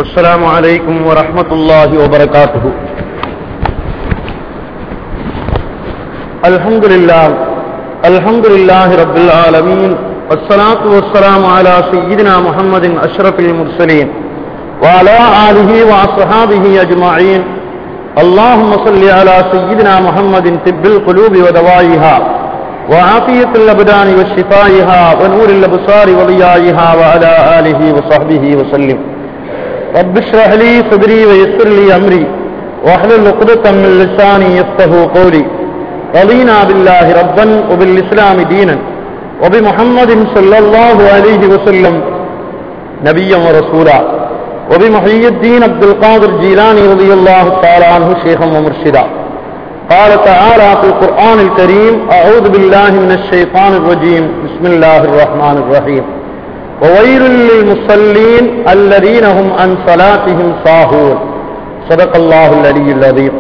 السلام عليكم ورحمة الله وبركاته الحمد لله الحمد لله رب العالمين والصلاة والسلام على سيدنا محمد أشرف المرسلين وعلى آله وأصحابه أجمعين اللهم صل على سيدنا محمد طب القلوب ودوائها وعافية الأبدان وشفائها ونور الأبصار وضيائها وعلى آله وصحبه وسلم رب اشرح لي صدري ويسر لي أمري واحلل عقدة من لساني يفقه قولي رضينا بالله ربا وبالإسلام دينا وبمحمد صلى الله عليه وسلم نبيا ورسولا وبمحيي الدين عبد القادر جيلاني رضي الله تعالى عنه شيخا ومرشدا قال تعالى في القرآن الكريم أعوذ بالله من الشيطان الرجيم بسم الله الرحمن الرحيم وويل للمصلين الذين هم عن صلاتهم ساهون صدق الله العلي العظيم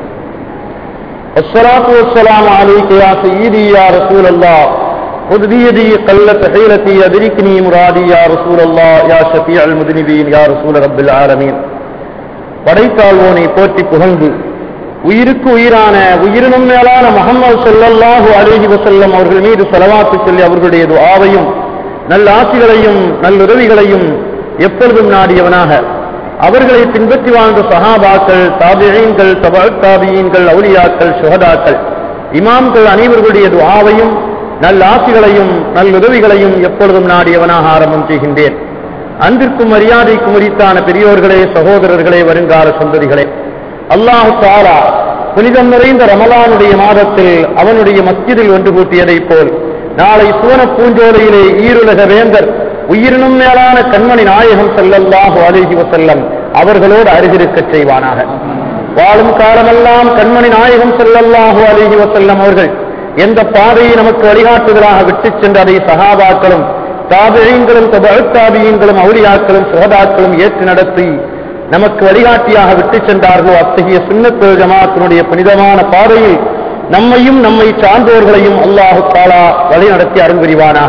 والصلاة والسلام عليك يا سيدي يا رسول الله خذ بيدي قلت حيلتي أدركني مرادي يا رسول الله يا شفيع المذنبين يا رسول رب العالمين படைத்தாள்வோனை போற்றி புகழ்ந்து உயிருக்கு உயிரான உயிரினும் மேலான முகமது ஸல்லல்லாஹு அலைஹி வஸல்லம் அவர்கள் மீது செலவாத்து சொல்லி அவர்களுடைய துஆவையும் நல்ல ஆசிகளையும் நல்லுதவிகளையும் எப்பொழுதும் நாடியவனாக அவர்களை பின்பற்றி வாழ்ந்த சஹாபாக்கள் தாபியீன்கள் தபா தாபியீன்கள் அவுலியாக்கள் சுகதாக்கள் இமாம்கள் அனைவர்களுடைய துஆவையும் நல்ல ஆசிகளையும் நல்லுதவிகளையும் எப்பொழுதும் நாடியவனாக ஆரம்பம் செய்கின்றேன் அன்பிற்கும் மரியாதைக்கும் உரித்தான பெரியோர்களே சகோதரர்களே வருங்கால சந்ததிகளே அல்லாஹு தாலா புனிதம் நிறைந்த ரமலானுடைய மாதத்தில் அவனுடைய மஸ்ஜிதில் ஒன்று கூட்டியதைப் போல் நாளை சுவன பூஞ்சோலையிலே ஈருலக வேந்தர் உயிரினும் மேலான கண்மணி நாயகம் செல்லல்லாஹு அழகி வசல்லம் அவர்களோடு அருகிருக்கச் செய்வானாக வாழும் காலமெல்லாம் கண்மணி நாயகம் செல்லல்லாஹு அழகி வசல்லம் அவர்கள் எந்த பாதையை நமக்கு வழிகாட்டுதலாக விட்டுச் சென்ற அதை சகாபாக்களும் தாபியங்களும் தாபியங்களும் அவுளியாக்களும் சுகதாக்களும் ஏற்று நடத்தி நமக்கு வழிகாட்டியாக விட்டு சென்றார்களோ அத்தகைய சுண்ணத்து ஜமாத்தினுடைய புனிதமான பாதையில் நம்மையும் நம்மை சார்ந்தோர்களையும் அல்லாஹு தாலா வழி நடத்தி அருள்புரிவானாக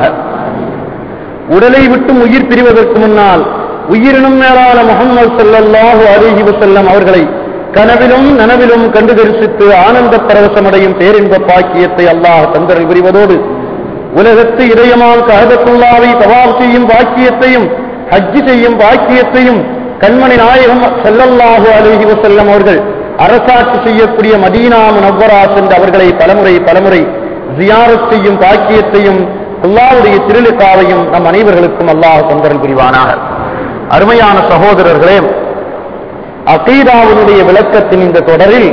உடலை விட்டும் உயிர் பிரிவதற்கு முன்னால் உயிரினும் மேலான முகமது சல்லல்லாஹு அலிஹி வசல்லம் அவர்களை கனவிலும் நனவிலும் கண்டு தரிசித்து ஆனந்த பரவசமடையும் பேரின்ப பாக்கியத்தை அல்லாஹ் தந்தரல் புரிவதோடு உலகத்து இதயமால் கஹதத்துல்லாவை தவாப் செய்யும் பாக்கியத்தையும் ஹஜ்ஜி செய்யும் பாக்கியத்தையும் கண்மணி நாயகம் செல்லல்லாஹு அலிஹி வசல்லம் அவர்கள் அரசாட்சி செய்யக்கூடிய மதீனா முனவ்வரா சென்ற அவர்களை பலமுறை பலமுறை ஜியாரத் செய்யும் பாக்கியத்தையும் அல்லாவுடைய திருளுக்காவையும் நம் அனைவர்களுக்கும் அல்லாஹ் தொந்தரல் புரிவானாக அருமையான சகோதரர்களே அகீதாவினுடைய விளக்கத்தின் இந்த தொடரில்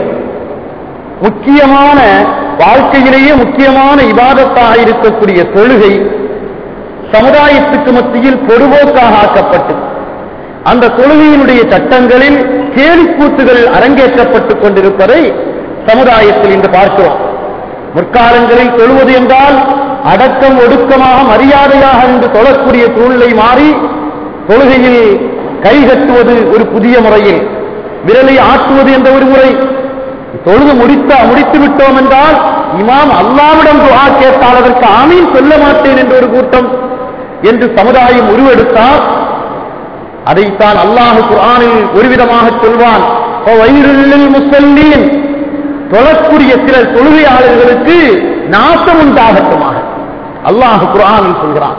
முக்கியமான வாழ்க்கையிலேயே முக்கியமான இபாதத்தாக இருக்கக்கூடிய தொழுகை சமுதாயத்துக்கு மத்தியில் பொதுபோக்காக ஆக்கப்பட்டு அந்த தொழுகையினுடைய சட்டங்களில் கேலிக்கூத்துகள் அரங்கேற்றப்பட்டுக் கொண்டிருப்பதை சமுதாயத்தில் இன்று பார்க்கிறோம் முற்காலங்களில் தொழுவது என்றால் அடக்கம் ஒடுக்கமாக மரியாதையாக என்று தொழக்கூடிய சூழ்நிலை மாறி தொழுகையில் கைகட்டுவது ஒரு புதிய முறையில் விரலை ஆட்டுவது என்ற ஒரு முறை தொழுது முடித்த முடித்து விட்டோம் என்றால் இமாம் அல்லாவிடம் துவா கேட்டால் அதற்கு ஆமீன் சொல்ல மாட்டேன் என்ற ஒரு கூட்டம் என்று சமுதாயம் உருவெடுத்தால் அதைத்தான் அல்லாஹு குரானில் ஒரு விதமாக சொல்வான் முசல்லீன் தொழக்கூடிய சிலர் தொழுகையாளர்களுக்கு நாசம் உண்டாகட்டுமாக அல்லாஹு குரானில் சொல்கிறான்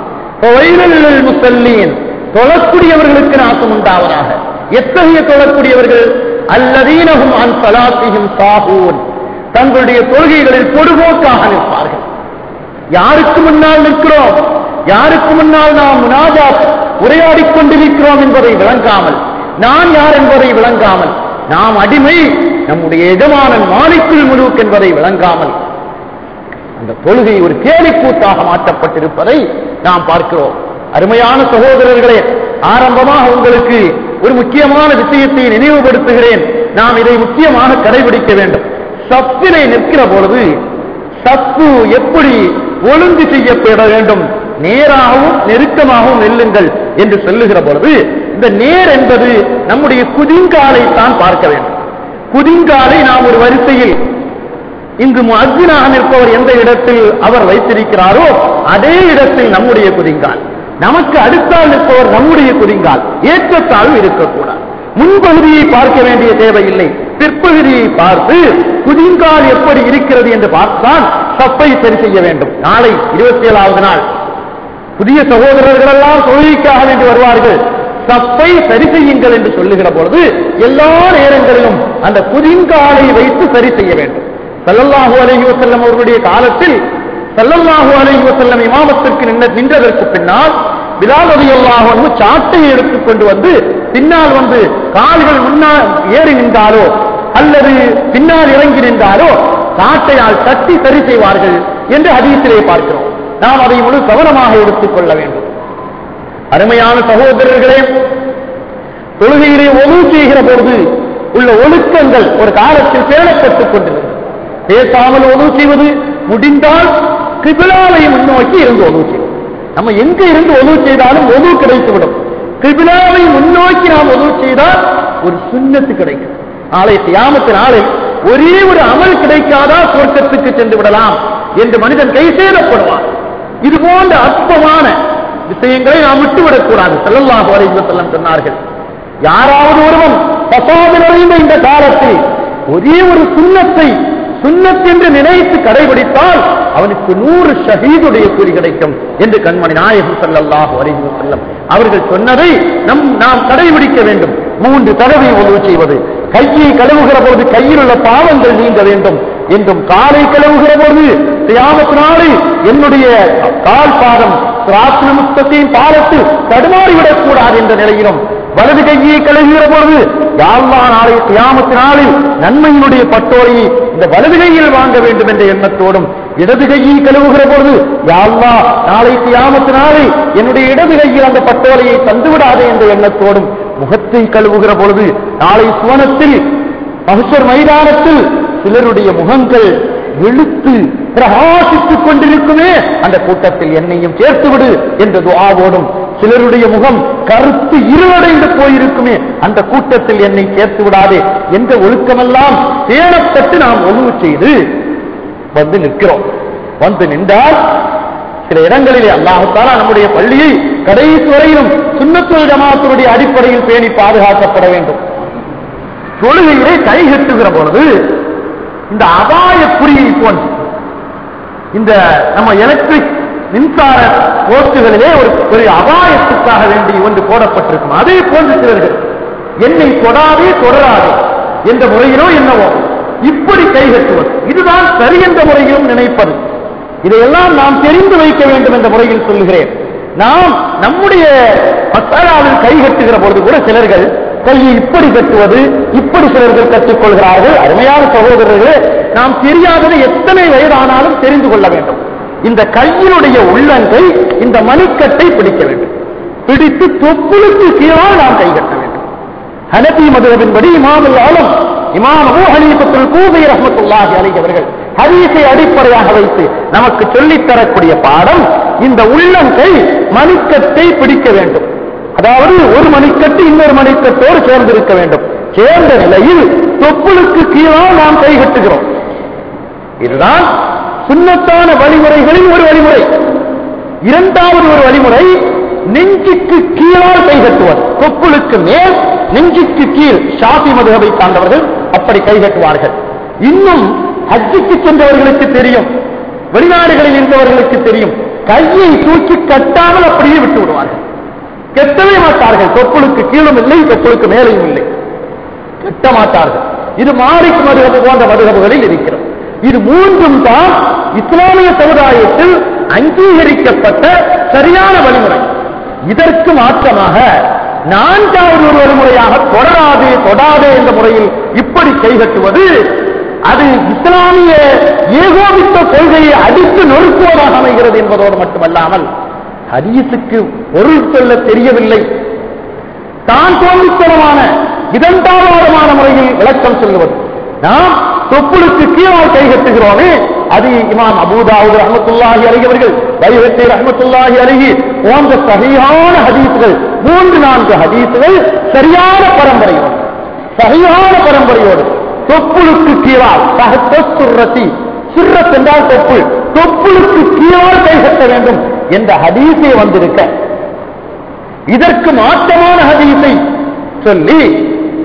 முசல்லீன் தொழக்கூடியவர்களுக்கு நாசம் உண்டாவதாக எத்தகைய தொழக்கூடியவர்கள் அல்லதீனகும் அன் சலாத்தியும் சாகூன் தங்களுடைய தொழுகைகளில் பொதுபோக்காக நிற்பார்கள் யாருக்கு முன்னால் நிற்கிறோம் யாருக்கு முன்னால் நாம் முனாஜா உரையாடிக் கொண்டிருக்கிறோம் என்பதை விளங்காமல் நான் யார் என்பதை விளங்காமல் நாம் அடிமை நம்முடைய எஜமானன் மாலிக்குள் முழுக் என்பதை விளங்காமல் அந்த தொழுகை ஒரு கேலிக்கூத்தாக மாற்றப்பட்டிருப்பதை நாம் பார்க்கிறோம் அருமையான சகோதரர்களே ஆரம்பமாக உங்களுக்கு ஒரு முக்கியமான விஷயத்தை நினைவுபடுத்துகிறேன் நாம் இதை முக்கியமாக கடைபிடிக்க வேண்டும் சப்பினை நிற்கிற பொழுது சப்பு எப்படி ஒழுங்கு செய்யப்பட வேண்டும் நேராகவும் நெருக்கமாகவும் நெல்லுங்கள் என்று சொல்லுகிற பொழுது இந்த நேர் என்பது நம்முடைய குதிங்காலை தான் பார்க்க வேண்டும் குதிங்காலை நாம் ஒரு வரிசையில் இங்கு அர்ஜுனாக நிற்பவர் எந்த இடத்தில் அவர் வைத்திருக்கிறாரோ அதே இடத்தில் நம்முடைய குதிங்கால் நமக்கு அடுத்தால் நிற்பவர் நம்முடைய குதிங்கால் ஏற்றத்தாழ்வு இருக்கக்கூடாது முன்பகுதியை பார்க்க வேண்டிய தேவையில்லை பிற்பகுதியை பார்த்து குதிங்கால் எப்படி இருக்கிறது என்று பார்த்தால் சப்பை சரி செய்ய வேண்டும் நாளை இருபத்தி ஏழாவது நாள் புதிய சகோதரர்கள் எல்லாம் தொழுகைக்காக வேண்டி வருவார்கள் சப்பை சரி செய்யுங்கள் என்று சொல்லுகிற பொழுது எல்லா நேரங்களிலும் அந்த குதிங்காலை வைத்து சரி செய்ய வேண்டும் சல்லல்லாஹு அலைஹி வஸல்லம் அவர்களுடைய காலத்தில் சல்லல்லாஹு அலைஹி வஸல்லம் இமாமத்திற்கு நின்ற நின்றதற்கு பின்னால் பிலால் ரலியல்லாஹு அன்ஹு சாட்டை எடுத்துக் கொண்டு வந்து பின்னால் வந்து கால்கள் முன்னால் ஏறி நின்றாலோ அல்லது பின்னால் இறங்கி நின்றாலோ சாட்டையால் தட்டி சரி செய்வார்கள் என்று ஹதீஸிலே பார்க்கிறோம் நாம் அதை முழு கவனமாக எடுத்துக் கொள்ள வேண்டும் அருமையான சகோதரர்களே தொழுகையிலே ஒழு செய்கிற பொழுது உள்ள ஒழுக்கங்கள் ஒரு காலத்தில் பேணப்பட்டுக் கொண்டிருந்தது பேசாமல் ஒழு செய்வது முடிந்தால் கிபிலாவை முன்னோக்கி இருந்து ஒழு செய்வது நம்ம எங்க இருந்து ஒழு செய்தாலும் ஒழு கிடைத்துவிடும் கிபிலாவை முன்னோக்கி நாம் ஒழு செய்தால் ஒரு சுண்ணத்து கிடைக்கும் நாளை தியாமத்து நாளை ஒரே ஒரு அமல் கிடைக்காதா சொர்க்கத்துக்கு சென்று விடலாம் என்று மனிதன் கை சேதப்படுவான் இது போன்ற அற்பமான விஷயங்களை நாம் விட்டுவிடக் கூடாது செல்லல்லாஹு அலைஹி வஸல்லம் சொன்னார்கள் யாராவது ஒருவன் பசாது நிறைந்த இந்த காலத்தில் ஒரே ஒரு சுண்ணத்தை சுண்ணத் என்று நினைத்து கடைபிடித்தால் அவனுக்கு நூறு ஷஹீதுடைய கூலி கிடைக்கும் என்று கண்மணி நாயகம் ஸல்லல்லாஹு அலைஹி வஸல்லம் அவர்கள் சொன்னதை நம் நாம் கடைபிடிக்க வேண்டும் மூன்று தடவை உதவு செய்வது கையை கழுவுகிற போது கையில் உள்ள பாவங்கள் நீங்க வேண்டும் என்றும் காலை கழுவுகிற போது தியாமத்தினாலே என்னுடைய கால் பாதம் முஸ்தத்தையும் பாலத்தில் தடுமாறிவிடக் கூடாது என்ற நிலையிலும் வலது கையை கழுவுகிற பொழுது யாழ்லா நாளை தியாமத்தினாலில் நன்மையினுடைய பட்டோரையை இந்த வலது கையில் வாங்க வேண்டும் என்ற எண்ணத்தோடும் இடது கையை கழுவுகிற பொழுது யாழ்லா நாளை தியாமத்தினாலே என்னுடைய இடது கையில் அந்த பட்டோரையை தந்துவிடாதே என்ற எண்ணத்தோடும் முகத்தை கழுவுகிற பொழுது நாளை சுவனத்தில் மகசர் மைதானத்தில் சிலருடைய முகங்கள் வெளுத்து பிரகாசித்துக் கொண்டிருக்குமே அந்த கூட்டத்தில் என்னையும் சேர்த்து விடு என்ற துஆவோடும் சிலருடைய முகம் கருத்து இருளடைந்து போயிருக்குமே அந்த கூட்டத்தில் என்னை சேர்த்து விடாதே என்ற ஒழுக்கமெல்லாம் தேடப்பட்டு நாம் ஒழுவு செய்து வந்து நிற்கிறோம் வந்து நின்றால் சில இடங்களிலே அல்லாஹத்தாலா நம்முடைய பள்ளியை கடைசி வரையிலும் சுண்ணத்துல் ஜமாத்தினுடைய அடிப்படையில் பேணி பாதுகாக்கப்பட வேண்டும் தொழுகையிலே கை கட்டுகிற பொழுது இந்த அபாய குறியை போன்று இந்த நம்ம எலக்ட்ரிக் மின்சார போஸ்டுகளிலே ஒரு ஒரு அபாயத்துக்காக வேண்டி ஒன்று போடப்பட்டிருக்கும் அதே போன்று சிலர்கள் என்னை தொடாதே தொடராதே என்ற முறையிலோ என்னவோ இப்படி கைகட்டுவது இதுதான் சரி என்ற முறையிலும் நினைப்பது இதையெல்லாம் நாம் தெரிந்து வைக்க வேண்டும் என்ற முறையில் சொல்லுகிறேன் நாம் நம்முடைய மசாலாவில் கை கட்டுகிற பொழுது கூட சிலர்கள் கையை இப்படி கட்டுவது இப்படி சிலர்கள் கற்றுக்கொள்கிறார்கள் அருமையான சகோதரர்களே நாம் தெரியாதது எத்தனை வயதானாலும் தெரிந்து கொள்ள வேண்டும் இந்த கையினுடைய உள்ளங்கை இந்த மணிக்கட்டை பிடிக்க வேண்டும் பிடித்து தொப்புளுக்கு கீழால் நாம் கை கட்ட வேண்டும் ஹனபி மதுரவின்படி இமாமுல் ஆலம் இமாம் அபூ ஹனீஃபத்துல் கூபை ரஹ்மத்துல்லாஹி அலைஹி அவர்கள் ஹதீஸை அடிப்படையாக வைத்து நமக்கு சொல்லித் தரக்கூடிய பாடம் இந்த உள்ளங்கை மணிக்கட்டை பிடிக்க வேண்டும் அதாவது ஒரு மணிக்கட்டு இன்னொரு மணிக்கட்டோடு சேர்ந்திருக்க வேண்டும் சேர்ந்த நிலையில் தொப்புளுக்கு கீழால் நாம் கை கட்டுகிறோம் இதுதான் சுண்ணத்தான வழிமுறைகளில் ஒரு வழிமுறை இரண்டாவது ஒரு வழிமுறை நெஞ்சுக்கு கீழால் கை கட்டுவது தொப்புளுக்கு மேல் நெஞ்சுக்கு கீழ் ஷாபி மதுகவை சார்ந்தவர்கள் அப்படி கை கட்டுவார்கள் இன்னும் ஹஜ்ஜுக்கு சென்றவர்களுக்கு தெரியும் வெளிநாடுகளில் இருந்தவர்களுக்கு தெரியும் கையை தூக்கி கட்டாமல் அப்படியே விட்டு விடுவார்கள் கெட்டவே மாட்டார்கள் தொப்புளுக்கு கீழும் இல்லை தொப்புளுக்கு மேலையும் இல்லை கட்ட மாட்டார்கள் இது மாலிக் மதுகபு போன்ற மதுகபுகளில் இருக்கிறது இது மூன்றும் தான் இஸ்லாமிய சமுதாயத்தில் அங்கீகரிக்கப்பட்ட சரியான வழிமுறை இதற்கு மாற்றமாக நான்காவது ஒரு வழிமுறையாக தொடராதே தொடாதே என்ற முறையில் இப்படி கைகட்டுவது அது இஸ்லாமிய ஏகோபித்த கொள்கையை அடித்து நொறுக்குவதாக அமைகிறது என்பதோடு மட்டுமல்லாமல் ஹதீஸுக்கு பொருள் சொல்ல தெரியவில்லை தான் தோல்வித்தனமான இதண்டாவாதமான முறையில் விளக்கம் சொல்லுவது நாம் தொப்புளுக்கு கீழால் கை கட்டுகிறோமே அது இமாம் அபூதாவுத் ரஹமத்துல்லாஹி அலைஹி அவர்கள் வைவத்தை ரஹமத்துல்லாஹி அலைஹி போன்ற சரியான ஹதீஸ்கள் மூன்று நான்கு ஹதீஸ்கள் சரியான பரம்பரையோடு சரியான பரம்பரையோடு தொப்புளுக்கு கீழால் சுரத்தி சுரத் என்றால் தொப்புள் தொப்புளுக்கு கீழால் கை கட்ட வேண்டும் என்ற ஹதீஸே வந்திருக்க இதற்கு மாற்றமான ஹதீஸை சொல்லி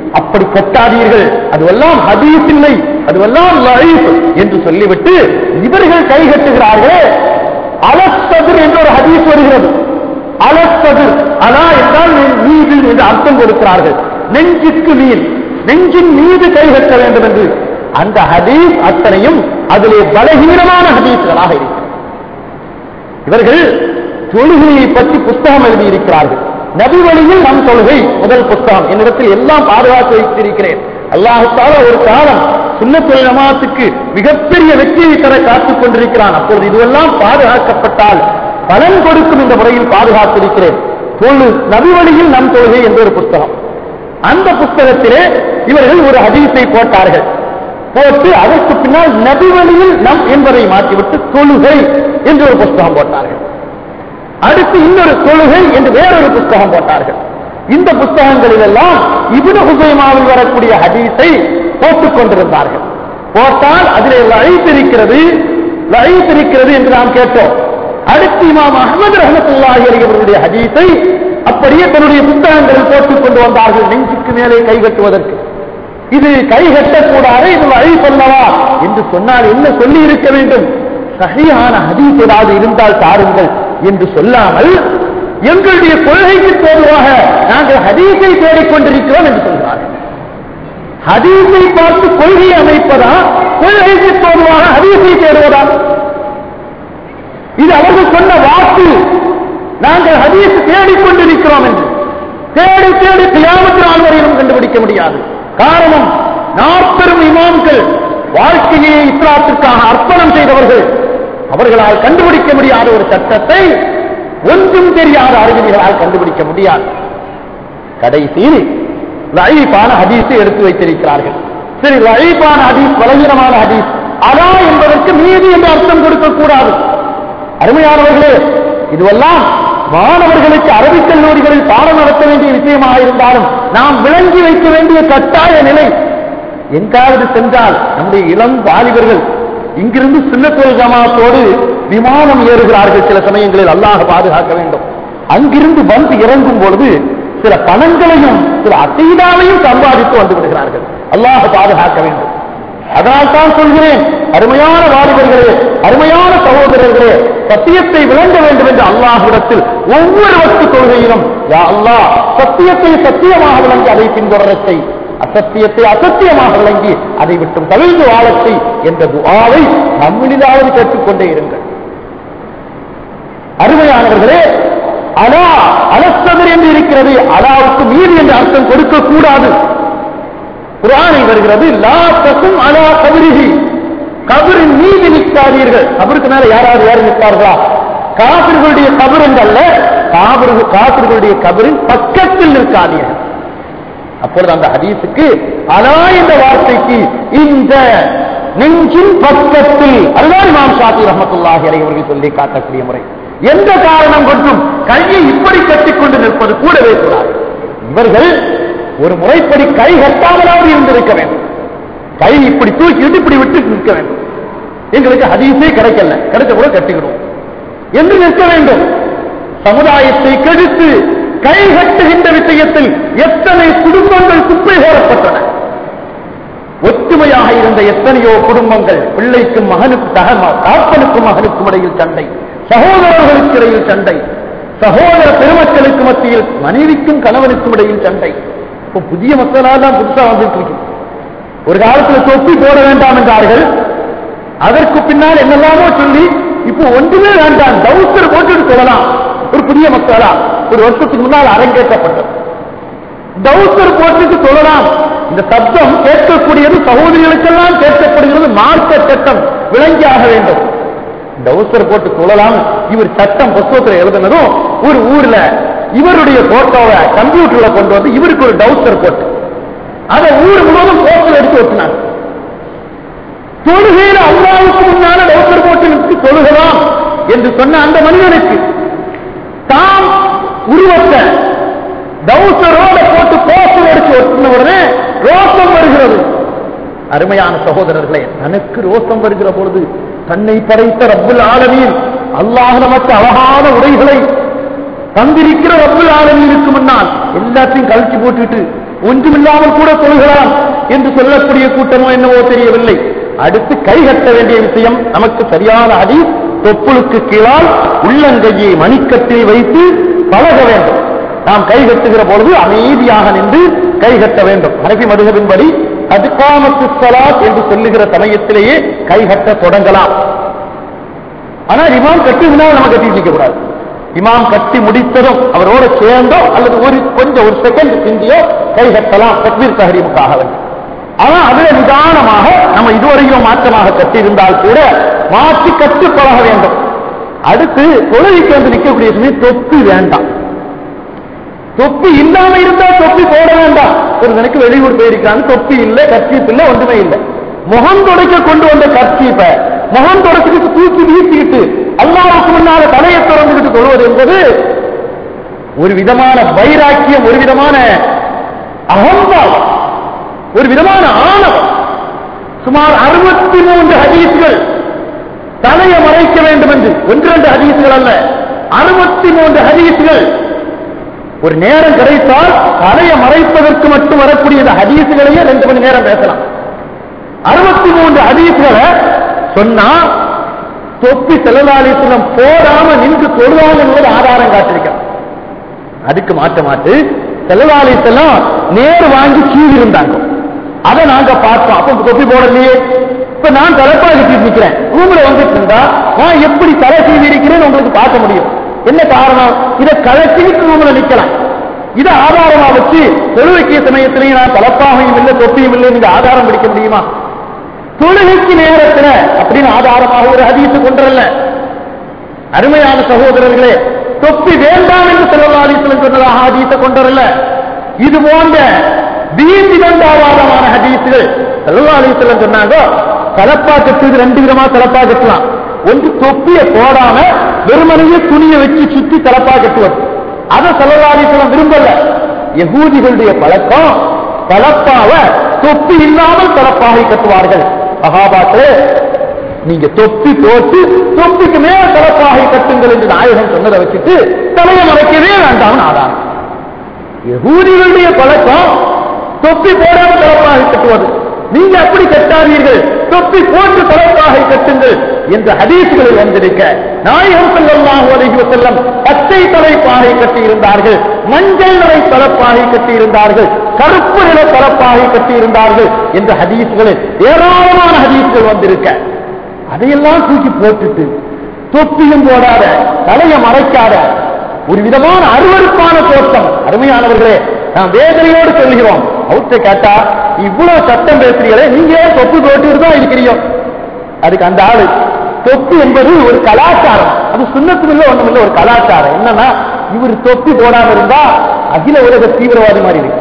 அப்படி கட்டாதீர்கள் அதுவெல்லாம் ஹதீஸ் இல்லை அதுவெல்லாம் லஈஃப் என்று சொல்லிவிட்டு இவர்கள் கை கட்டுகிறார்கள் அலஸ்ததிர் என்ற ஒரு ஹதீஸ் வருகிறது அலஸ்ததிர் அலா என்றால் மீது என்று அர்த்தம் கொடுக்கிறார்கள் நெஞ்சுக்கு நீர் நெஞ்சின் மீது கை கட்ட வேண்டும் என்று அந்த ஹதீஸ் அத்தனையும் அதிலே பலகீனமான ஹதீஸ்களாக இருக்கிறது இவர்கள் தொழுகையை பற்றி புஸ்தகம் எழுதியிருக்கிறார்கள் நபி வழியில் நம் தொழுகை முதல் புஸ்தகம் என்னிடத்தில் எல்லாம் பாதுகாத்து வைத்திருக்கிறேன் அல்லாஹால ஒரு காலம் சுண்ணத்துல் ஜமாத்துக்கு மிகப்பெரிய வெற்றியை தர காத்துக் கொண்டிருக்கிறான் அப்பொழுது இதுவெல்லாம் பாதுகாக்கப்பட்டால் பலன் கொடுக்கும் இந்த முறையில் பாதுகாத்திருக்கிறேன் தொழு நபி வழியில் நம் தொழுகை என்ற ஒரு புஸ்தகம் அந்த புஸ்தகத்திலே இவர்கள் ஒரு ஹதீஸை போட்டார்கள் போட்டு அதற்கு பின்னால் நபி வழியில் நம் என்பதை மாற்றிவிட்டு தொழுகை என்று ஒரு புஸ்தகம் போட்டார்கள் அடுத்து இன்னொரு தொழுகை என்று வேறொரு புஸ்தகம் போட்டார்கள் இந்த புஸ்தகங்களில் எல்லாம் இபுன ஹுசைமாவில் வரக்கூடிய ஹதீஸை போட்டுக் கொண்டிருந்தார்கள் போட்டால் அதிலே லழித்திருக்கிறது லழித்திருக்கிறது என்று நாம் கேட்டோம் அடுத்து இமாம் அஹமது ரஹமத்துல்லாஹி அலி அவர்களுடைய ஹதீஸை அப்படியே தன்னுடைய புத்தகங்களில் போட்டுக் கொண்டு வந்தார்கள் நெஞ்சுக்கு மேலே கை கட்டுவதற்கு இது கை கட்டக்கூடாது இது வழி சொல்லவா என்று சொன்னால் என்ன சொல்லி இருக்க வேண்டும் சகையான ஹதீஸ் ஏதாவது இருந்தால் தாருங்கள் என்று சொல்லாமல் எங்களுடைய கொள்கைக்கு தோதுவாக நாங்கள் ஹதீஸை தேடிக்கொண்டிருக்கிறோம் என்று சொல்கிறார்கள் ஹதீஸை பார்த்து கொள்கை அமைப்பதா கொள்கைக்கு தோதுவாக ஹதீஸை தேடுவதா இது அவர்கள் சொன்ன வாக்கு நாங்கள் ஹதீஸ் தேடிக்கொண்டிருக்கிறோம் என்று தேடி தேடி கியாமத்து நாள் வரையிலும் கண்டுபிடிக்க முடியாது காரணம் நாற்பெரும் இமாம்கள் வாழ்க்கையை இஸ்லாத்திற்காக அர்ப்பணம் செய்தவர்கள் அவர்களால் கண்டுபிடிக்க முடியாத ஒரு சட்டத்தை ஒன்றும் தெரியாத அறிஞர்களால் கண்டுபிடிக்க முடியாது கடைசியில் லயீஃபான ஹதீஸை எடுத்து வைத்திருக்கிறார்கள் சரி லயீஃபான ஹதீஸ் பலவீனமான ஹதீஸ் அதா என்பதற்கு மீதி என்று அர்த்தம் கொடுக்கக்கூடாது அருமையானவர்களே இதுவெல்லாம் மாணவர்களுக்கு அரபிக் கல்லூரிகளில் பாடம் நடத்த வேண்டிய விஷயமாக இருந்தாலும் நாம் விளங்கி வைக்க வேண்டிய கட்டாய நிலை எங்காவது சென்றால் நம்முடைய இளம் வாலிபர்கள் இங்கிருந்து சின்னத்தோல் ஜமாத்தோடு விமானம் ஏறுகிறார்கள் சில சமயங்களில் அல்லாஹ் பாதுகாக்க வேண்டும் அங்கிருந்து வந்து இறங்கும் பொழுது சில பணங்களையும் சில அசீதாவையும் சம்பாதித்து வந்து விடுகிறார்கள் அல்லாஹ் பாதுகாக்க வேண்டும் அதனால் தான் சொல்கிறேன் அருமையான வாலிபர்களே அருமையான சகோதரர்களே சத்தியத்தை விளங்க வேண்டும் என்று அல்லாஹ்விடத்தில் ஒவ்வொரு வஸ்து கொள்கையிலும் யா அல்லாஹ் சத்தியத்தை சத்தியமாக விளங்கி அதை பின்தொடரச் செய் அசத்தியத்தை அசத்தியமாக விளங்கி அதை விட்டும் தவிர்த்து வாழத்தை என்ற துஆவை நம்மிலாவது கேட்டுக்கொண்டே இருங்கள் அருமையானவர்களே அலா அலஸ்தவர் என்று இருக்கிறது அலாவுக்கு மீறி என்று அர்த்தம் கொடுக்க கூடாது குரானில் வருகிறது லா தக்கும் அலா கபிரிகி கபரின் மீது நிற்காதீர்கள் கபருக்கு மேல யாராவது யாரு நிற்பார்களா காபிர்களுடைய கபர் என்றல்ல காபிர்கள் காபிர்களுடைய கபரின் பக்கத்தில் நிற்காதீர்கள் அப்பொழுது அந்த ஹதீஸுக்கு அலா என்ற வார்த்தைக்கு இந்த நெஞ்சின் பக்கத்தில் அதுதான் இமாம் ஷாஃபி ரஹமத்துல்லாஹி அலைஹி அவர்கள் சொல்லி காட்டக்கூடிய முறை எந்த காரணம் கொண்டும் கையை இப்படி கட்டிக்கொண்டு நிற்பது கூடவே கூடாது இவர்கள் ஒரு முறைப்படி கை கட்டாமலாவது இருந்திருக்க வேண்டும் கை இப்படி தூக்கிட்டு இப்படி விட்டு நிற்க வேண்டும் எங்களுக்கு ஹதீஸே கிடைக்கல கிடைச்ச கூட கட்டிக்கிடும் என்று நிற்க வேண்டும் சமுதாயத்தை கெடுத்து கை கட்டுகின்ற விஷயத்தில் எத்தனை குடும்பங்கள் குப்பை போடப்பட்டன ஒற்றுமையாக இருந்த எத்தனையோ குடும்பங்கள் பிள்ளைக்கும் மகனுக்கு தக தாப்பனுக்கும் மகனுக்கும் இடையில் சண்டை சகோதரர்களுக்கு இடையில் சண்டை சகோதர பெருமக்களுக்கு மத்தியில் மனைவிக்கும் கணவனுக்கும் இடையில் சண்டை இப்போ புதிய மக்களால் தான் புதுசா வந்துட்டு இருக்கு ஒரு காலத்துல தொப்பி போட வேண்டாம் என்றார்கள் அதற்கு பின்னால் என்னெல்லாமோ சொல்லி இப்போ ஒன்றுமே வேண்டாம் டவுசர் போட்டுட்டு சொல்லலாம் ஒரு புதிய மக்களா ஒரு வருஷத்துக்கு முன்னால் அரங்கேற்றப்பட்டது டவுசர் போட்டுட்டு சொல்லலாம் இந்த சப்தம் கேட்கக்கூடியது சகோதரிகளுக்கெல்லாம் கேட்கப்படுகிறது மார்க்க சட்டம் விளங்கியாக வேண்டும் டவுசர் போட்டு சொல்லலாம் இவர் சட்டம் புஸ்தகத்தில் எழுதினதும் ஒரு ஊர்ல இவருடைய போட்டோவை கம்ப்யூட்டர்ல கொண்டு வந்து இவருக்கு ஒரு டவுசர் போட்டு அதை ஊர் முழுவதும் போஸ்டர் எடுத்து வச்சினாங்க தொழுகையில் அல்லாவுக்கு முன்னால டவுசர் போட்டு நிறுத்தி தொழுகலாம் என்று சொன்ன அந்த மனிதனுக்கு தாம் உருவத்தை டவுசரோட போட்டு போஸ்டர் எடுத்து ஒட்டின உடனே ரோசம் வருகிறது அருமையான சகோதரர்களே தனக்கு ரோசம் வருகிற பொழுது தன்னை படைத்த ரப்புல் ஆலமீன் அல்லாஹ் நமக்கு அழகான உடைகளை தந்திருக்கிற ரப்புல் ஆலமீனுக்கு முன்னால் எல்லாத்தையும் கழிச்சு போட்டுட்டு ஒன்றுமில்லாமல் கூட தொழுகலாம் என்று சொல்லக்கூடிய கூட்டமோ என்னவோ தெரியவில்லை அடுத்து கை கட்ட வேண்டிய விஷயம் நமக்கு சரியான அடி தொப்புளுக்கு கீழால் உள்ளங்கையை மணிக்கட்டில் வைத்து பழக வேண்டும் நாம் கை கட்டுகிற பொழுது அமைதியாக நின்று கை கட்ட வேண்டும் ஹனபி மதுகபின்படி அதுகாமத்து சலாத் என்று சொல்லுகிற சமயத்திலேயே கை கட்ட தொடங்கலாம் ஆனால் இமாம் கட்டுவினால் நம்ம கட்டி வைக்க கூடாது இமாம் கட்டி முடித்ததும் அவரோட சேர்ந்தோ அல்லது ஒரு கொஞ்சம் ஒரு செகண்ட் பிந்தியோ கை கட்டலாம் தக்பீர் தஹரீமுக்காக வேண்டும் ஆனா அதுல நிதானமாக நம்ம இதுவரையும் மாற்றமாக கட்டியிருந்தால் கூட மாற்றி கட்டு பழக வேண்டும் அடுத்து தொழுகைக்கு வந்து நிற்கக்கூடிய சமயம் தொப்பி வேண்டாம் தொப்பி இல்லாம இருந்தா தொப்பி போட வேண்டாம் ஒரு எனக்கு வெளியூர் போயிருக்காங்க தொப்பி இல்லை கர்ச்சீப் இல்லை ஒன்றுமே இல்லை முகம் துடைக்க கொண்டு வந்த கர்ச்சீப்ப முகம் துடைச்சிட்டு தூக்கி வீசிக்கிட்டு அல்லாவுக்கு முன்னால தலையை திறந்துகிட்டு தொழுவது என்பது ஒரு விதமான வைராக்கியம் ஒரு விதமான அகம்பாவம் ஒரு விதமான ஆணவம் சுமார் அறுபத்தி மூன்று ஹதீஸ்கள் தலையை மறைக்க வேண்டும் என்று ஒன்று ரெண்டு ஹதீஸ்கள் அல்ல அறுபத்தி மூன்று ஹதீஸ்கள் ஒரு நேரம் கிடைத்தால் தலையை மறைப்பதற்கு மட்டும் வரக்கூடிய இந்த ஹதீசுகளையே ரெண்டு மணி நேரம் பேசலாம் அறுபத்தி மூன்று ஹதீசுகளை சொன்னா தொப்பி செல்லலாலிசனம் போடாம நின்று தொழுவாங்க என்பது ஆதாரம் காட்டிருக்கிறார் அதுக்கு மாற்ற மாட்டு செல்லலாலிசனம் நேர் வாங்கி கீழ் இருந்தாங்க அதை நாங்க பார்த்தோம் அப்ப தொப்பி போடலையே இப்ப நான் தலைப்பா கட்டிட்டு நிக்கிறேன் ரூம்ல வந்துட்டு இருந்தா நான் எப்படி தலை சீவி இருக்கிறேன்னு உங்களுக்கு பார்க்க முடியும் என்ன காரணம் இதை கழட்டிட்டு ரூம்ல நிக்கலாம் இதை ஆதாரமா வச்சு தொழுவைக்கிய சமயத்திலேயே நான் தலப்பாகையும் இல்லை தொப்பியும் இல்லை நீங்க ஆதாரம் பிடிக்க முடியுமா தொழுகைக்கு நேரத்துல அப்படின்னு ஆதாரமாக ஒரு ஹதீஸ் கொண்டரல்ல அருமையான சகோதரர்களே தொப்பி வேண்டாம் என்று செல்லலாலீசன் சொன்னதாக ஹதீஸ கொண்டரல்ல இது போன்ற வீதி தண்டாவாதமான ஹதீஸுகள் செல்லலாலீசன் சொன்னாங்க தலப்பா கட்டுறது ரெண்டு விதமா தலப்பா கட்டலாம் ஒன்று தொப்பியை போடாம வெறுமனையே துணியை வச்சு சுத்தி தலப்பா கட்டுவது அதை செல்லலாலீசன் விரும்பல யகூதிகளுடைய பழக்கம் தலப்பாவ தொப்பி இல்லாமல் தலப்பாகை கட்டுவார்கள் மகாபாக்களே நீங்க தொப்பி போட்டு தொப்பிக்கு மேல தலப்பாகை கட்டுங்கள் என்று நாயகன் சொன்னதை வச்சுட்டு தலையை மறைக்கவே வேண்டாம் ஆதாரம் யகூதிகளுடைய பழக்கம் தொப்பி போடாம தலப்பாகை கட்டுவது நீங்க அப்படி கட்டாதீர்கள் தொப்பி போட்டு தலப்பாகை கட்டுங்கள் என்ற ஹதீசுகளில் வந்திருக்க நாயகம் ஸல்லல்லாஹு அலைஹி வஸல்லம் பச்சை தலைப்பாகை கட்டி இருந்தார்கள் மஞ்சள் நிறை தலப்பாகை கட்டி இருந்தார்கள் கருப்பு நிற தலப்பாகை கட்டி இருந்தார்கள் என்ற ஹதீசுகளில் ஏராளமான ஹதீசுகள் வந்திருக்க அதையெல்லாம் தூக்கி போட்டுட்டு தொப்பியும் போடாத தலையை மறைக்காத ஒரு விதமான அருவருப்பான தோற்றம் அருமையானவர்களே நாம் வேதனையோடு சொல்கிறோம் அவுத்த கேட்டா இவ்வளவு சட்டம் பேசுறீங்களே நீங்க ஏன் தொப்பி போட்டு தான் இருக்கிறீங்க அதுக்கு அந்த ஆளு தொப்பி என்பது ஒரு கலாச்சாரம் அது சுண்ணத்தும் இல்ல ஒண்ணும் இல்ல ஒரு கலாச்சாரம் என்னன்னா இவர் தொப்பி போடாம இருந்தா அகில உலக தீவிரவாதி மாதிரி இருக்கு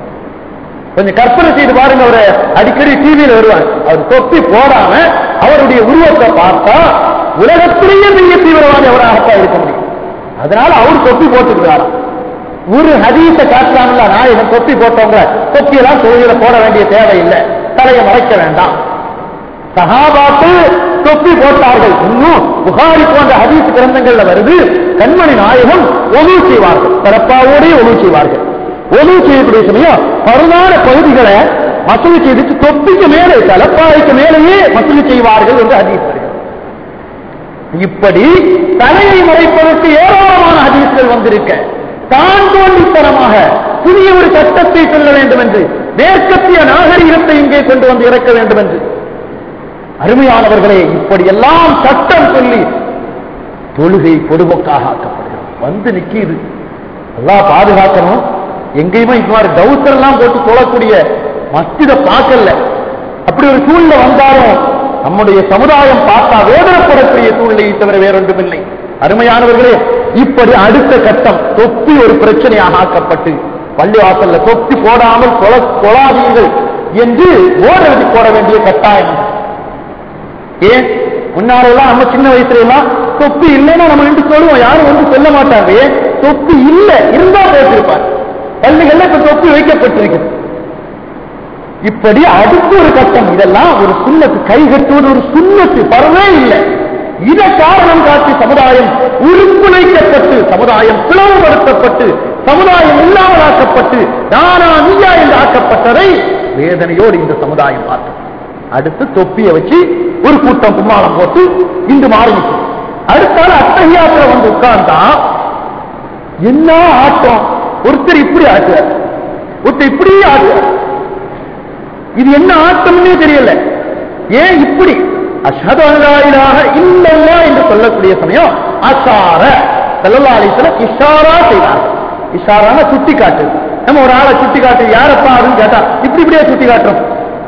கொஞ்சம் கற்பனை செய்து பாருங்க அவரை அடிக்கடி டிவியில வருவாங்க அவர் தொப்பி போடாம அவருடைய உருவத்தை பார்த்தா உலகத்திலேயே பெரிய தீவிரவாதி அவராகத்தான் இருக்க முடியும் அதனால அவர் தொப்பி போட்டுக்கிறாராம் ஒரு ஹதீஸ காட்டலாம்ல நாயகன் தொப்பி போட்டவங்க தொப்பியெல்லாம் தொழில போட வேண்டிய தேவையில்லை தலையை மறைக்க வேண்டாம் சகாபாக்கள் தொப்பி போட்டார்கள் இன்னும் புகாரி போன்ற ஹதீஸ் கிரந்தங்கள்ல வருது கண்மணி நாயகம் ஒழு செய்வார்கள் சிறப்பாவோடே ஒழு செய்வார்கள் ஒழு செய்யக்கூடிய சமயம் பருதான பகுதிகளை மசூதி செய்துட்டு தொப்பிக்கு மேலே தலப்பாய்க்கு மேலேயே மசூதி செய்வார்கள் என்று ஹதீஸ் வருகிறது இப்படி தலையை மறைப்பதற்கு ஏராளமான ஹதீஸ்கள் வந்திருக்க தான் தோன்றித்தனமாக புதிய ஒரு சட்டத்தை சொல்ல வேண்டும் என்று மேற்கத்திய நாகரிகத்தை இங்கே கொண்டு வந்து இறக்க வேண்டும் என்று அருமையானவர்களே இப்படி எல்லாம் சட்டம் சொல்லி தொழுகை பொதுபோக்காக ஆக்கப்படுகிறது வந்து நிக்கிது எல்லாம் பாதுகாக்கணும் எங்கேயுமே இது மாதிரி டவுசர் எல்லாம் போட்டு தொழக்கூடிய மஸ்தித பார்க்கல அப்படி ஒரு சூழ்நிலை வந்தாலும் நம்முடைய சமுதாயம் பார்த்தா வேதனைப்படக்கூடிய சூழ்நிலையை தவிர வேறொன்றும் இல்லை அருமையானவர்களே இப்படி அடுத்த கட்டம் தொப்பி ஒரு பிரச்சனையாக ஆக்கப்பட்டு பள்ளிவாசல்ல தொப்பி போடாமல் கொல கொலாதீர்கள் என்று போர்டு எழுதி போட வேண்டிய கட்டாயம் ஏன் முன்னாரெல்லாம் நம்ம சின்ன வயசுல எல்லாம் தொப்பி இல்லைன்னா நம்ம நின்று சொல்லுவோம் யாரும் வந்து சொல்ல மாட்டாங்க ஏன் தொப்பி இல்ல இருந்தா போட்டிருப்பார் பள்ளிகள்ல இப்ப தொப்பி வைக்கப்பட்டிருக்குது இப்படி அடுத்து ஒரு கட்டம் இதெல்லாம் ஒரு சுண்ணத்து கை கட்டுவது ஒரு சுண்ணத்து பரவே இல்லை இதை காரணம் காட்டி சமுதாயம் உருக்குலைக்கப்பட்டு சமுதாயம் பிளவுபடுத்தப்பட்டு சமுதாயம் இல்லாமலாக்கப்பட்டு நானா நீயா என்று ஆக்கப்பட்டதை வேதனையோடு இந்த சமுதாயம் பார்த்தது அடுத்து தொப்பியை வச்சு ஒரு கூட்டம் கும்மாளம் போட்டு இந்து மாறிச்சு அடுத்தால அத்தகையாத்துல வந்து உட்கார்ந்தா என்ன ஆட்டம் ஒருத்தர் இப்படி ஆட்டுவார் ஒருத்தர் இப்படி ஆட்டுவார் இது என்ன ஆட்டம்னே தெரியல ஏன் இப்படி அஷ்ஹது அல்லா இலாஹ இல்லல்லாஹ் என்று சொல்லக்கூடிய சமயம் அஷார ஸல்லல்லாஹு அலைஹி வஸல்லம் இஷாரா செய்தார் இஷாரான சுட்டி காட்டு நம்ம ஒரு ஆளை சுட்டி காட்டு யாரப்பா அதுன்னு கேட்டா இப்படி இப்படியே சுட்டி காட்டுறோம்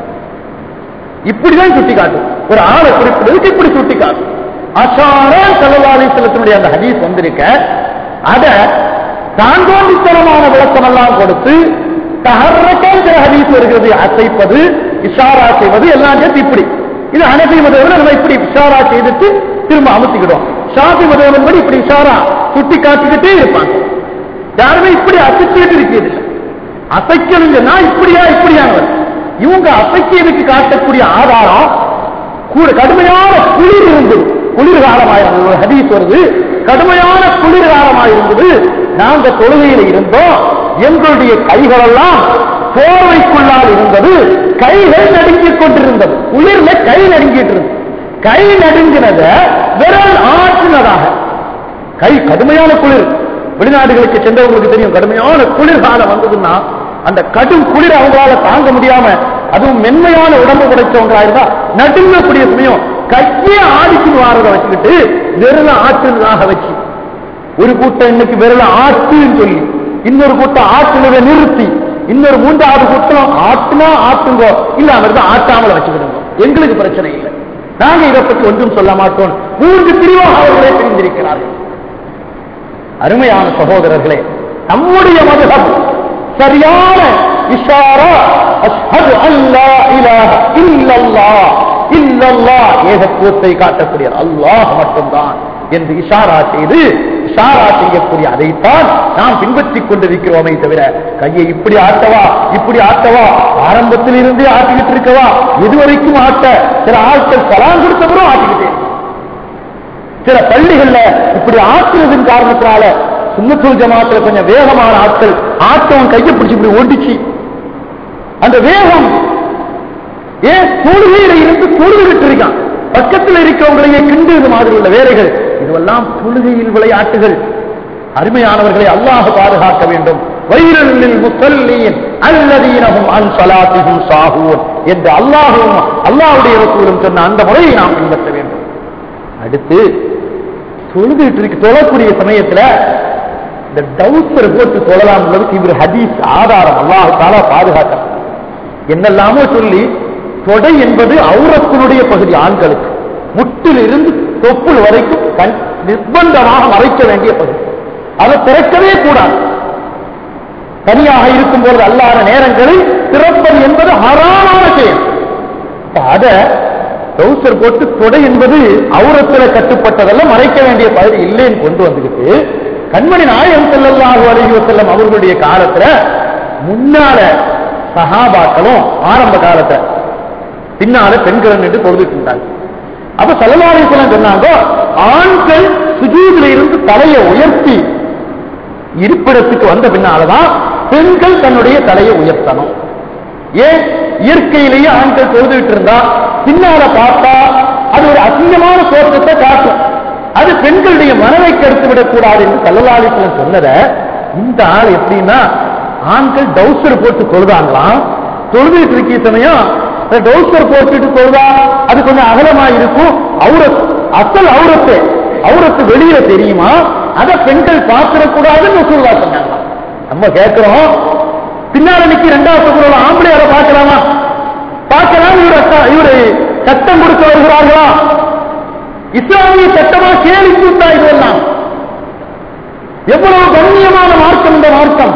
இப்படிதான் சுட்டி காட்டும் ஒரு ஆளை குறிப்பிடுறதுக்கு இப்படி சுட்டி காட்டும் அஷார ஸல்லல்லாஹு அலைஹி வஸல்லத்தினுடைய அந்த ஹதீஸ் வந்திருக்க அத தாங்கோண்டித்தனமான விளக்கம் எல்லாம் கொடுத்து தஹர்ரக்கிற ஹதீஸ் வருகிறது அசைப்பது இஷாரா செய்வது எல்லாம் சேர்த்து இப்படி இது அனபி மதவரை நம்ம இப்படி இஷாரா செய்துட்டு திரும்ப அமுத்திக்கிடுவோம் ஷாபி மதவன் படி இப்படி இஷாரா சுட்டி காட்டிக்கிட்டே இருப்பாங்க யாருமே இப்படி அசைச்சிட்டு இருக்கிறது அசைக்கணுங்கன்னா இப்படியா இப்படியானவர் இவங்க அசைக்கிறதுக்கு காட்டக்கூடிய ஆதாரம் கூட கடுமையான குளிர் இருந்தது குளிர் காலமாயிருந்தது ஒரு ஹதீஸ் வருது கடுமையான குளிர் காலமாயிருந்தது நாங்க தொழுகையில் இருந்தோம் எங்களுடைய கைகளெல்லாம் போர்வைக்குள்ளால் இருந்தது கைகள் நடுங்கிக் கொண்டிருந்தது குளிர்ல கை நடுங்கிட்டு இருந்தது கை நடுங்கினத விரல் ஆற்றினதாக கை கடுமையான குளிர் வெளிநாடுகளுக்கு சென்றவங்களுக்கு தெரியும் கடுமையான குளிர் காலம் வந்ததுன்னா அந்த கடும் குளிர் அவங்களால தாங்க முடியாம அதுவும் மென்மையான உடம்பு படைச்சவங்களா இருந்தா நடுங்கக்கூடிய சமயம் கையே ஆடிச்சுன்னு வாரதை வச்சுக்கிட்டு விரல ஆற்றுனதாக வச்சு ஒரு கூட்டம் இன்னைக்கு விரல ஆட்டுன்னு சொல்லி இன்னொரு கூட்டம் ஆட்டுனதை நிறுத்தி இன்னொரு மூன்றாவது கூட்டம் ஆட்டுனா ஆட்டுங்கோ இல்ல அவர் ஆட்டாமல வச்சுக்கிடுங்க எங்களுக்கு பிரச்சனை இல்லை நாங்க இதை பற்றி ஒன்றும் சொல்ல மாட்டோம் மூன்று பிரிவாக அவர்களே பிரிந்திருக்கிறார்கள் அருமையான சகோதரர்களே நம்முடைய மதுகம் சரியான இஷாரா அஷ்ஹது அல்லா இலாஹ இல்லல்லாஹ் இல்லல்லாஹ் ஏகத்துவத்தை காட்டக்கூடிய அல்லாஹ் மட்டும்தான் என்று இஷாரா செய்து இஷாரா செய்யக்கூடிய அதைத்தான் நாம் பின்பற்றிக் கொண்டிருக்கிறோமே தவிர கையை இப்படி ஆட்டவா இப்படி ஆட்டவா ஆரம்பத்தில் இருந்தே ஆட்டிக்கிட்டு இருக்கவா இதுவரைக்கும் ஆட்ட சில ஆட்கள் சலாம் கொடுத்தவரும் ஆட்டிக்கிட்டே சில பள்ளிகள்ல இப்படி ஆற்றுறதின் காரணத்தினால சுண்ணத்துல் ஜமாத்துல கொஞ்சம் வேகமான ஆட்கள் ஆட்டவன் கையை பிடிச்சு இப்படி ஓடிச்சு அந்த வேகம் ஏன் தொழுகையில இருந்து தொழுதுகிட்டு இருக்கான் பக்கத்தில் இருக்கிறவங்களையே கிண்டுவது மாதிரி உள்ள வேலைகள் இதுவெல்லாம் தொழுகையில் விளையாட்டுகள் அருமையானவர்களை அல்லாஹ் பாதுகாக்க வேண்டும் வயிறில் முசல்லீன் அல்லதீனஹும் அன் ஸலாத்திஹும் சாஹூன் என்று அல்லாஹும் அல்லாஹ்வுடைய ரசூலும் சொன்ன அந்த முறையை நாம் பின்பற்ற வேண்டும் அடுத்து தொழுதுட்டு இருக்கு தொழக்கூடிய சமயத்துல இந்த டவுசர் போட்டு தொழலாம் என்பதுக்கு இவர் ஹதீஸ் ஆதாரம் அல்லாஹ் தாலா பாதுகாக்க என்னெல்லாமோ சொல்லி தொடை என்பது அவுரத்தினுடைய பகுதி ஆண்களுக்கு முட்டில் இருந்து தொப்புள் வரைக்கும் கண் நிர்பந்தமாக மறைக்க வேண்டிய பகுதி அதை திறக்கவே கூடாது தனியாக இருக்கும் பொழுது அல்லாத நேரங்களில் திறப்பது என்பது ஹராமான செயல் அப்ப அத டவுசர் போட்டு தொடை என்பது அவுரத்துல கட்டுப்பட்டதல்ல மறைக்க வேண்டிய பகுதி இல்லைன்னு கொண்டு வந்துக்கிட்டு கண்மணி நாயகம் செல்லல்லாஹு அலைஹி வஸல்லம் அவர்களுடைய காலத்துல முன்னால சஹாபாக்களும் ஆரம்ப காலத்துல பின்னால பெண்கள் என்று தொழுதுட்டு இருந்தாங்க அப்ப சல்லல்லாஹு சொன்னாங்க ஆண்கள் சுஜூதில இருந்து தலையை உயர்த்தி இருப்பிடத்துக்கு வந்த பின்னாலதான் பெண்கள் தன்னுடைய தலையை உயர்த்தணும் ஏன் இயற்கையிலேயே ஆண்கள் தொழுதுட்டு இருந்தா பின்னால பார்த்தா அது ஒரு அசிங்கமான தோற்றத்தை காட்டும் அது பெண்களுடைய மனதை கெடுத்து விடக்கூடாது என்று கல்லலாளித்தலம் சொன்னத இந்த ஆள் எப்படின்னா ஆண்கள் டவுசர் போட்டு தொழுதாங்களாம் தொழுதுட்டு இருக்கிய சமயம் டவுசர் போட்டுட்டு தொழுதா அது கொஞ்சம் அகலமா இருக்கும் அவுரத் அசல் அவுரத்து அவுரத்து வெளியில தெரியுமா அதை பெண்கள் பார்த்திடக்கூடாதுன்னு சொல்லா சொன்னாங்க நம்ம கேட்கிறோம் பின்னால நிக்கி ரெண்டாவது குரல் ஆம்பளை அதை பார்க்கலாமா பார்க்கலாம் இவர் இவரு சட்டம் கொடுக்க வருகிறார்களா இஸ்லாமிய சட்டமா கேலி கூட்டா இதெல்லாம் எவ்வளவு கண்ணியமான மார்க்கம் இந்த மார்க்கம்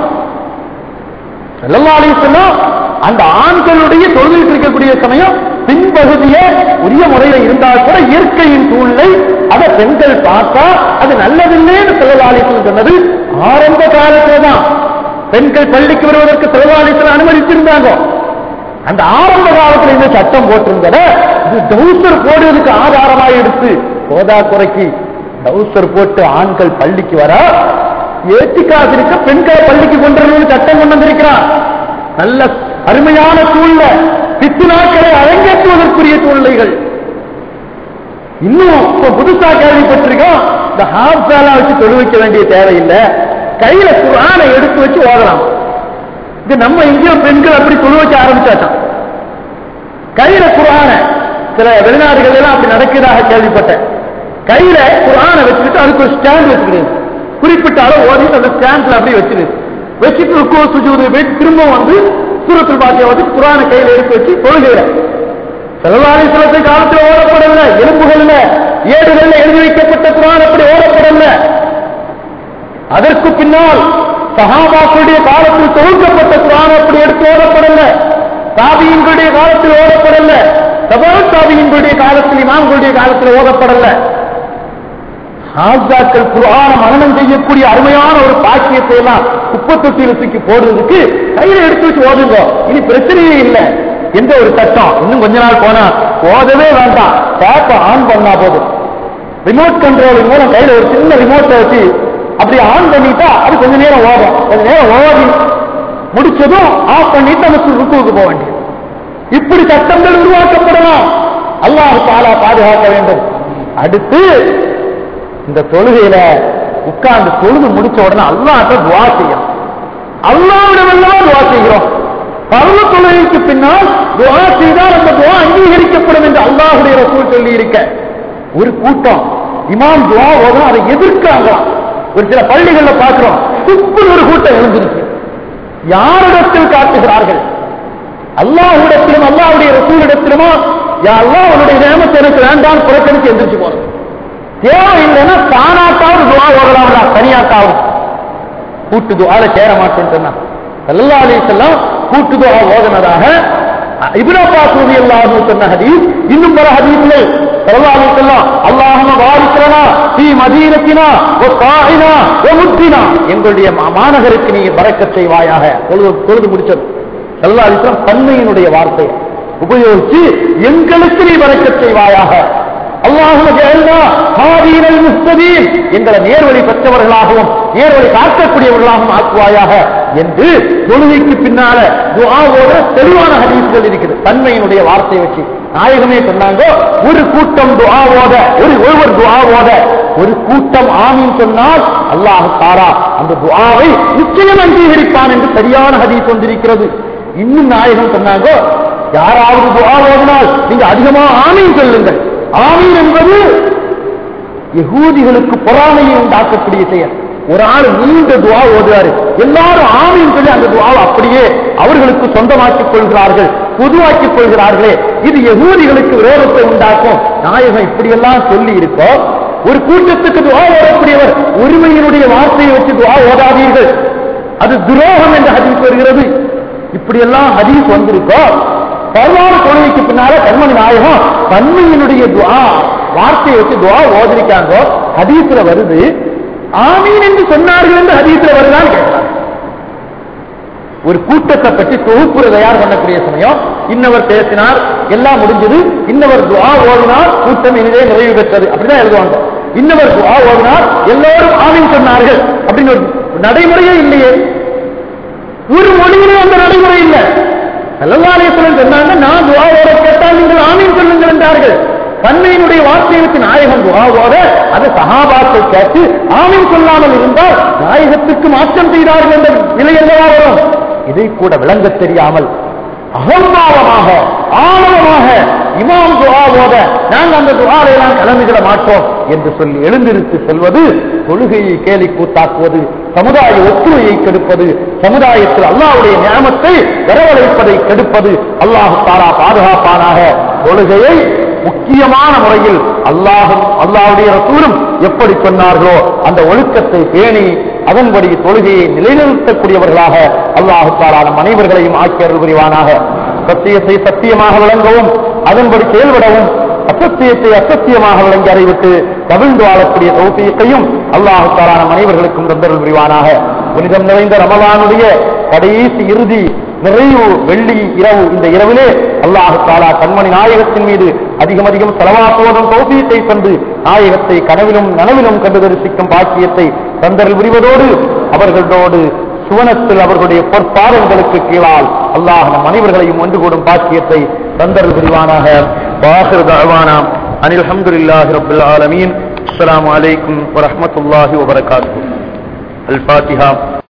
செல்லல்லாலேசனா அந்த ஆண்களுடைய தொழில் இருக்கக்கூடிய சமயம் பின்பகுதியே உரிய முறையில இருந்தால் கூட இயற்கையின் சூழ்நிலை அதை பெண்கள் பார்த்தா அது நல்லதில்லைன்னு செல்லலாலேசன் சொன்னது ஆரம்ப காலத்துல தான் பெண்கள் பள்ளிக்கு வருவதற்கு செல்லலாலேசன் அனுமதிச்சிருந்தாங்க அந்த ஆரம்ப காலத்துல இந்த சட்டம் போட்டிருந்தத இது டவுசர் போடுவதற்கு ஆதாரமாக எடுத்து போதா குறைக்கு டவுசர் போட்டு ஆண்கள் பள்ளிக்கு வர ஏத்திக்காது இருக்க பெண்களை பள்ளிக்கு கொண்டு வரணும்னு சட்டம் கொண்டு வந்திருக்கிறான் நல்ல அருமையான சூழ்நிலை பித்து நாட்களை அரங்கேற்றுவதற்குரிய சூழ்நிலைகள் இன்னும் இப்ப புதுசா கேள்விப்பட்டிருக்கோம் இந்த ஹாஃப் சாலா வச்சு தொழு வைக்க வேண்டிய தேவையில்லை கையில குரானை எடுத்து வச்சு ஓதலாம் இது நம்ம இந்திய பெண்கள் அப்படி தொழு வைக்க ஆரம்பிச்சாச்சான் கையில குரான சில வெளிநாடுகள் எல்லாம் அப்படி நடக்கிறதாக கேள்விப்பட்டேன் கையில குரானை வச்சுக்கிட்டு அதுக்கு ஒரு ஸ்டாண்ட் வச்சுக்கிறது குறிப்பிட்ட அளவு ஓதி அந்த ஸ்டாண்ட்ல அப்படியே வச்சிருது வச்சுட்டு ருக்கோ சுஜூது போயிட்டு திரும்ப வந்து சூரத்தில் பாக்கிய வந்து குரானை கையில எடுத்து வச்சு தொழுகிறேன் செலவாரி சிலத்தை காலத்தில் ஓடப்படல எலும்புகள்ல ஏடுகள்ல எழுதி வைக்கப்பட்ட குரான் அப்படி ஓடப்படல அதற்கு பின்னால் சஹாபாக்களுடைய காலத்தில் தொகுக்கப்பட்ட குரான் அப்படி எடுத்து ஓடப்படல தாபியின்களுடைய காலத்தில் ஓடப்படல சபல் தாபியின்களுடைய காலத்தில் இமாம்களுடைய காலத்தில் ஓதப்படல ஹாஜாக்கள் குரான மரணம் செய்யக்கூடிய அருமையான ஒரு பாக்கியத்தை எல்லாம் குப்பத்தொட்டியில தூக்கி போடுறதுக்கு கையில எடுத்து வச்சு ஓதுங்க இனி பிரச்சனையே இல்லை எந்த ஒரு சட்டம் இன்னும் கொஞ்ச நாள் போனா ஓதவே வேண்டாம் டேப்ப ஆன் பண்ணா போதும் ரிமோட் கண்ட்ரோல் மூலம் கையில ஒரு சின்ன ரிமோட்டை வச்சு அப்படி ஆன் பண்ணிட்டா அது கொஞ்ச நேரம் ஓடும் கொஞ்ச நேரம் ஓடி முடிச்சதும் ஆஃப் பண்ணிட்டு நமக்கு ருக்குவுக்கு போக வேண்டியது இப்படி சட்டங்கள் உருவாக்கப்படலாம் அல்லாஹ் தாலா பாதுகாக்க வேண்டும் அடுத்து இந்த தொழுகையில உட்கார்ந்து தொழுது முடிச்ச உடனே அல்லாஹ்ட்ட துவா செய்யணும் அல்லாவிடமெல்லாம் துவா செய்கிறோம் பருவ தொழுகைக்கு பின்னால் துவா செய்தால் அந்த துவா அங்கீகரிக்கப்படும் என்று அல்லாஹுடைய ரசூல் சொல்லி இருக்க ஒரு கூட்டம் இமாம் துவா ஓதும் அதை எதிர்க்காங்களாம் ஒரு சில பள்ளிகள்ல பார்க்கிறோம் துப்புன்னு ஒரு கூட்டம் எழுந்திருக்கு யாரிடத்தில் காட்டுகிறார்கள் அல்லாஹ்விடத்திலும் அல்லாஹ்வுடைய ரசூலிடத்திலுமா யா அல்லாஹ் உன்னுடைய நேமத்தை எனக்கு வேண்டாம் புறக்கணிச்சு எந்திரிச்சு போறது தேவை இல்லைன்னா தானாக்காவது துவா ஓதலாம்டா தனியாக்காவும் கூட்டு துவால சேர மாட்டேன்னு சொன்னா சல்லா அலிசல்லாம் கூட்டு துவா ஓதனதாக இப்ராப்பா சூதி அல்லாஹ் சொன்ன ஹதீஸ் இன்னும் பல ஹதீஸ்கள் சல்லா அலிசல்லாம் அல்லாஹும வாரிக்கிறனா தீ மதீனத்தினா ஓ காயினா ஓ முத்தினா எங்களுடைய மா- மாநகருக்கு நீ பறக்கச் செய்வாயாக தொழுது தொழுது முடிச்சது சல்லா அலிஸ்லாம் தன்மையினுடைய வார்த்தை உபயோகிச்சு எங்களுக்கு நீ பறக்கச் செய்வாயாக அல்லாஹும ஜெயல்னா ஹாதீனல் முஸ்தபீன் எங்களை நேர்வழி பெற்றவர்களாகவும் நேர்வழி காக்கக்கூடியவர்களாகவும் ஆக்குவாயாக என்று தொழுகைக்கு பின்னால துஆவோட தெளிவான ஹதீஸ்கள் இருக்குது தன்மையினுடைய வார்த்தை வச்சு நாயகமே சொன்னாங்க ஒரு கூட்டம் துஆவோட ஒரு ஒருவர் துஆவோட ஒரு கூட்டம் ஆமீன் சொன்னால் அல்லாஹ் தாரா அந்த துஆவை நிச்சயம் அங்கீகரிப்பான் என்று சரியான ஹதீஸ் வந்திருக்கிறது இன்னும் நாயகம் சொன்னாங்க யாராவது துஆ ஓதினால் நீங்க அதிகமா ஆமீன் சொல்லுங்கள் ஆமீன் என்பது யகூதிகளுக்கு பொறாமையை உண்டாக்கக்கூடிய செயல் ஒரு ஆள் நீண்ட துவா ஓதுவாரு எல்லாரும் ஆமீன் சொல்லி அந்த துவாவை அப்படியே அவர்களுக்கு சொந்தமாக்கிக் கொள்கிறார்கள் பொதுவாக்கிக் கொள்கிறார்களே இது யகூதிகளுக்கு விரோதத்தை உண்டாக்கும் நாயகம் இப்படியெல்லாம் சொல்லி இருக்கோம் ஒரு கூட்டத்துக்கு துவா ஓடக்கூடியவர் உரிமையினுடைய வார்த்தையை வச்சு துவா ஓதாதீர்கள் அது துரோகம் என்ற ஹதீஸ் வருகிறது இப்படியெல்லாம் ஹதீஸ் வந்திருக்கோ பரவான தொழுகைக்கு பின்னால கண்மணி நாயகம் தன்மையினுடைய துவா வார்த்தையை வச்சு துவா ஓதிருக்காங்க ஹதீஸ்ல வருது ஆமீன் என்று சொன்னார்கள் என்று ஹதீஸ்ல வருதான்னு கேட்கிறாங்க ஒரு கூட்டத்தை பற்றி தொகுப்புரை தயார் பண்ணக்கூடிய சமயம் இன்னவர் பேசினார் எல்லாம் முடிஞ்சது இன்னவர் துவா ஓதினார் கூட்டம் இனிதே நிறைவு பெற்றது அப்படிதான் எழுதுவாங்க இன்னவர் துவா ஓதினார் எல்லோரும் ஆமீன் சொன்னார்கள் அப்படின்னு ஒரு நடைமுறையே இல்லையே ஒரு மொழியிலே அந்த நடைமுறை இல்லை செல்லவாலயத்துடன் சொன்னாங்க நான் துவாவோட கேட்டால் நீங்கள் ஆமீன் சொல்லுங்கள் என்றார்கள் தன்மையினுடைய வார்த்தையை வச்சு நாயகன் துவாவோட அது சகாபாக்கள் கேட்டு ஆமீன் சொல்லாமல் இருந்தால் நாயகத்துக்கு மாற்றம் செய்தார்கள் என்ற நிலை அல்லவா வரும் இதை கூட விளங்கத் தெரியாமல் அகம்பாவமாக ஆணவமாக இமாம் துவாவோட நாங்கள் அந்த துவாரையெல்லாம் கலந்துகிட மாட்டோம் என்று சொல்லி எழுந்திருத்து செல்வது தொழுகையை கேலி கூத்தாக்குவது சமுதாய ஒற்றுமையை கெடுப்பது சமுதாயத்தில் அல்லாஹ்வுடைய நியமத்தை வரவழைப்பதை கெடுப்பது அல்லாஹு தாரா பாதுகாப்பானாக தொழுகையை முக்கியமான முறையில் அல்லாஹும் அல்லாஹ்வுடைய ரசூலும் எப்படி சொன்னார்களோ அந்த ஒழுக்கத்தை பேணி அதன்படி தொழுகையை நிலைநிறுத்தக்கூடியவர்களாக அல்லாஹு தாலா நம் அனைவர்களையும் ஆக்கியர்கள் புரிவானாக சத்தியத்தை சத்தியமாக விளங்கவும் அதன்படி செயல்படவும் அசத்தியத்தை அசத்தியமாக விளங்கி அறிவித்து கவிழ்ந்து வாழக்கூடிய தௌசியத்தையும் அல்லாஹு தாலா நம் அனைவர்களுக்கும் தந்தருள் புரிவானாக புனிதம் நிறைந்த ரமலானுடைய கடைசி இறுதி நிறைவு வெள்ளி இரவு இந்த இரவிலே அல்லாஹு தாலா கண்மணி நாயகத்தின் மீது அதிகம் அதிகம் செலவாக்குவதும் தௌசியத்தை தந்து நாயகத்தை கனவிலும் நனவிலும் கண்டு தரிசிக்கும் பாக்கியத்தை தந்தரில் புரிவதோடு அவர்களோடு சுவனத்தில் அவர்களுடைய பொற்பாதங்களுக்கு கீழால் அல்லாஹ் நம் அனைவர்களையும் ஒன்று கூடும் பாக்கியத்தை தந்தரில் புரிவானாக வாஹிர் தஅவானா அனில் அல்ஹம்துலில்லாஹி ரப்பில் ஆலமீன் அஸ்ஸலாமு அலைக்கும் வரஹ்மத்துல்லாஹி வபரகாத்துஹு الفاتحة